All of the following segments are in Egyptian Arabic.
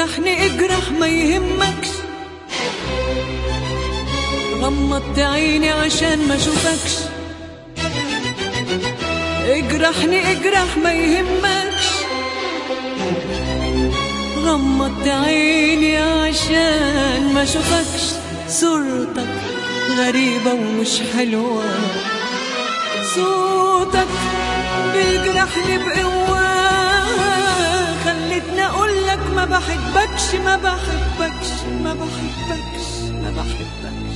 اجرحني اجرح ما يهمكش غمضت عيني عشان ما اشوفكش اجرحني اجرح ما يهمكش غمضت عيني عشان ما اشوفكش صورتك غريبة ومش حلوة صوتك بيجرحني بقوة خلتني اقول لك ما بحبكش ما بحبكش ما بحبكش ما بحبكش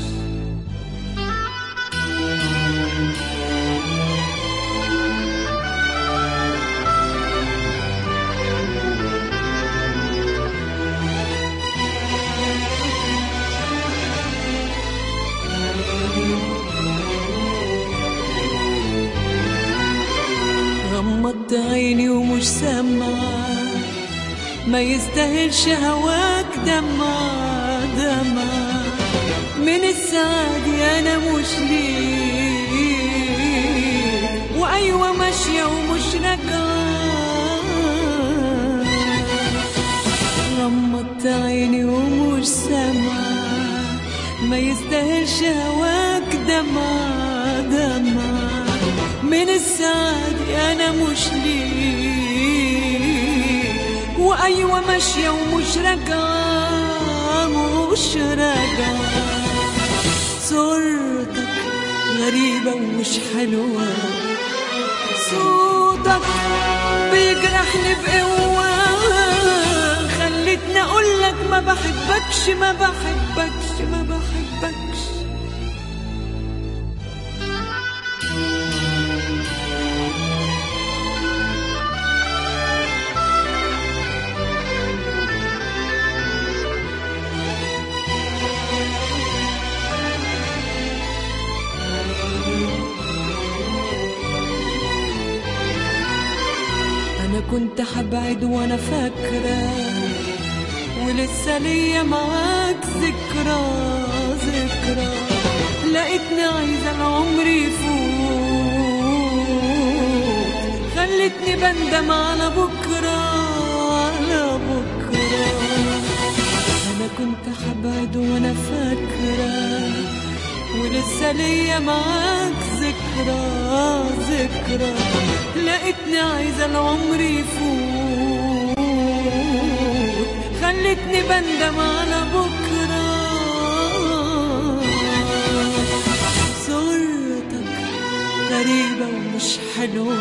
غمضت عيني ومش سامعة ما يستاهلش هواك دمع دمع من السعادة أنا مش ليك وأيوة ماشية ومش راجعة غمضت عيني ومش سامعة ما يستاهلش هواك دمع دمع من السعادة أنا مش ليك وأيوة ماشية ومش راجعة مش راجعة صورتك غريبة ومش حلوة صوتك بيجرحني بقوة خلتني أقول لك ما بحبكش ما بحبكش ما بحبكش أنا كنت حبعد وأنا فاكرة ولسه ليا معاك ذكرى ذكرى لقيتني عايزة العمر يفوت خلتني بندم على بكرة على بكرة أنا كنت حبعد وأنا فاكرة ولسه ليا معاك ذكرى ذكرى لقيتني عايزة العمر يفوت خلتني بندم على بكرة صورتك غريبة ومش حلوة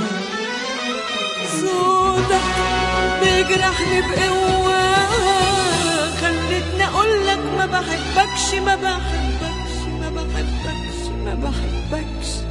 صوتك بيجرحني بقوة خلتني أقول لك ما بحبكش ما بحبكش ما بحبكش ما بحبكش